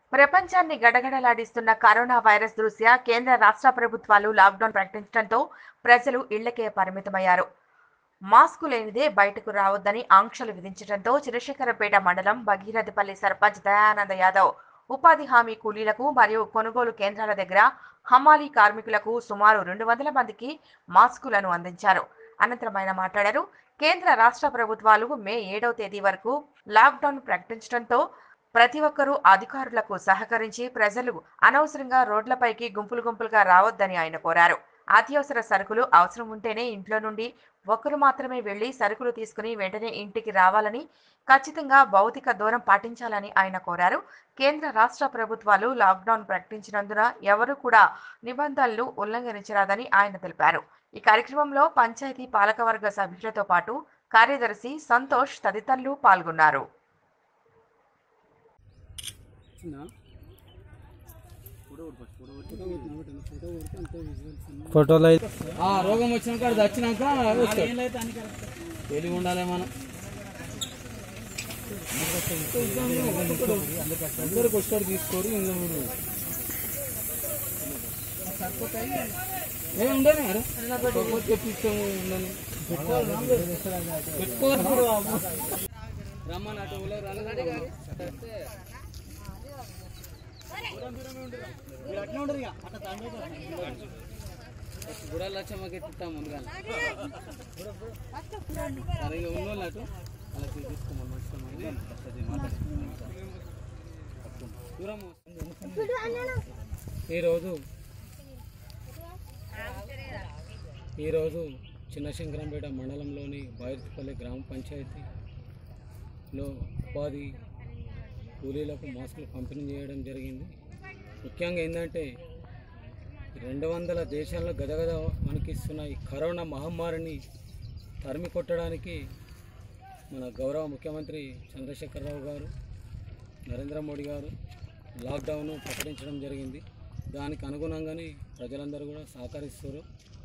ప్రపంచాన్ని గడగడలాడిస్తున్న corona virus దృష్ట్యా కేంద్ర రాష్ట్ర ప్రభుత్వాలు లాక్డౌన్ ప్రకటించడంతో ప్రజలు ఇళ్లకే పరిమితమయ్యారు మాస్కు లేనిదే బయటకు రావద్దని ఆంక్షలు విధించడంతో చిరశేఖరపేట మండలం భగీరథపల్లి సర్పంచ్ దయానంద యాదవ్ ఉపాధి హామీ కూలీలకు మరియు కొనుగోలు కేంద్రాల దగ్గర హమాలీ కార్మికులకు సుమారు రెండు వందల మందికి మాస్కులను అందించారు అనంతరం ఆయన మాట్లాడారు కేంద్ర రాష్ట్ర ప్రభుత్వాలు మే ఏడవ తేదీ వరకు లాక్డౌన్ ప్రకటించడంతో ప్రతి ఒక్కరూ అధికారులకు సహకరించి ప్రజలు అనవసరంగా రోడ్లపైకి గుంపులు గుంపులుగా రావద్దని ఆయన కోరారు అత్యవసర సరుకులు అవసరం ఉంటేనే ఇంట్లో నుండి ఒక్కరు మాత్రమే వెళ్లి సరుకులు తీసుకుని వెంటనే ఇంటికి రావాలని ఖచ్చితంగా భౌతిక దూరం పాటించాలని ఆయన కోరారు కేంద్ర రాష్ట్ర ప్రభుత్వాలు లాక్డౌన్ ప్రకటించినందున ఎవరూ కూడా నిబంధనలు ఉల్లంఘించరాదని ఆయన తెలిపారు ఈ కార్యక్రమంలో పంచాయతీ పాలకవర్గ సభ్యులతో పాటు కార్యదర్శి సంతోష్ తదితరులు పాల్గొన్నారు ఫోటోలు అయితే ఆ రోగం వచ్చినాక అది వచ్చినాక వస్తాడు. తెలివి ఉండాలి మనం అందరికి వస్తాడు తీసుకోరు ఇంకా మీరు ఏ ఉండని అరే ఒక్కొక్కటి తెప్పిస్తాము ఉండని పెట్టుకో రమ్మని అటు ఊళ్ళో రన్నగాడి గారి గుడాల లక్ష్మకి ఎత్తుతాం ముందుగా సరే ఇక ఉన్నోళ్ళు అటు అలా తీసుకోమని మంచిగా దూరం ఈరోజు ఈరోజు చిన్నశంకరంపేట మండలంలోని బాయిర్తిపల్లి గ్రామ పంచాయతీలో ఉపాధి కూలీలకు మాస్కులు పంపిణీ చేయడం జరిగింది ముఖ్యంగా ఏంటంటే రెండు వందల దేశాల్లో గదగద వణికిస్తున్న ఈ కరోనా మహమ్మారిని తరిమి కొట్టడానికి మన గౌరవ ముఖ్యమంత్రి చంద్రశేఖరరావు గారు నరేంద్ర మోడీ గారు లాక్డౌన్ ప్రకటించడం జరిగింది దానికి అనుగుణంగానే ప్రజలందరూ కూడా సహకరిస్తారు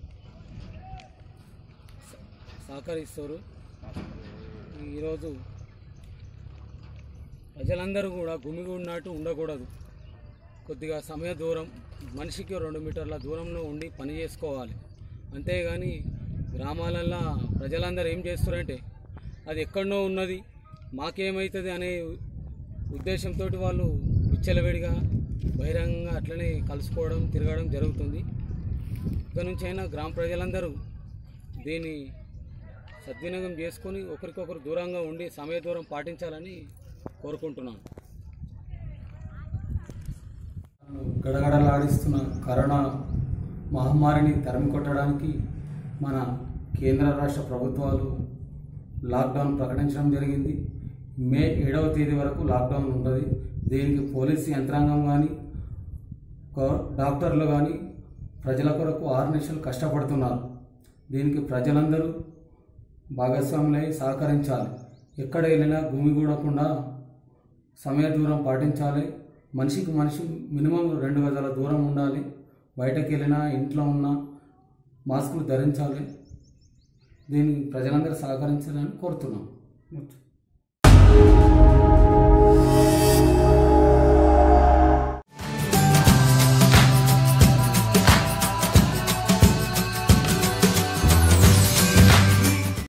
స- సహకరిస్తారు ఈరోజు ప్రజలందరూ కూడా గుమిగూడినట్టు ఉండకూడదు కొద్దిగా సమయ దూరం మనిషికి రెండు మీటర్ల దూరంలో ఉండి పని చేసుకోవాలి అంతేగాని గ్రామాలల్లో ప్రజలందరూ ఏం చేస్తారంటే అది ఎక్కడనో ఉన్నది మాకేమవుతుంది అనే ఉద్దేశంతో వాళ్ళు విచ్చలవిడిగా బహిరంగంగా అట్లనే కలుసుకోవడం తిరగడం జరుగుతుంది ఇక్కడ నుంచి అయినా గ్రామ ప్రజలందరూ దీన్ని సద్వినియోగం చేసుకొని ఒకరికొకరు దూరంగా ఉండి సమయ దూరం పాటించాలని కోరుకుంటున్నాను గడగడలాడిస్తున్న కరోనా మహమ్మారిని తరిమి కొట్టడానికి మన కేంద్ర రాష్ట్ర ప్రభుత్వాలు లాక్డౌన్ ప్రకటించడం జరిగింది మే ఏడవ తేదీ వరకు లాక్డౌన్ ఉంటుంది దీనికి పోలీసు యంత్రాంగం కానీ డాక్టర్లు కానీ ప్రజల కొరకు ఆరు నిమిషాలు కష్టపడుతున్నారు దీనికి ప్రజలందరూ భాగస్వాములై సహకరించాలి ఎక్కడ వెళ్ళినా భూమి కూడకుండా సమయ దూరం పాటించాలి మనిషికి మనిషి మినిమం రెండు గజాల దూరం ఉండాలి బయటకు వెళ్ళినా ఇంట్లో ఉన్నా మాస్కులు ధరించాలి దీన్ని ప్రజలందరూ సహకరించాలని కోరుతున్నాం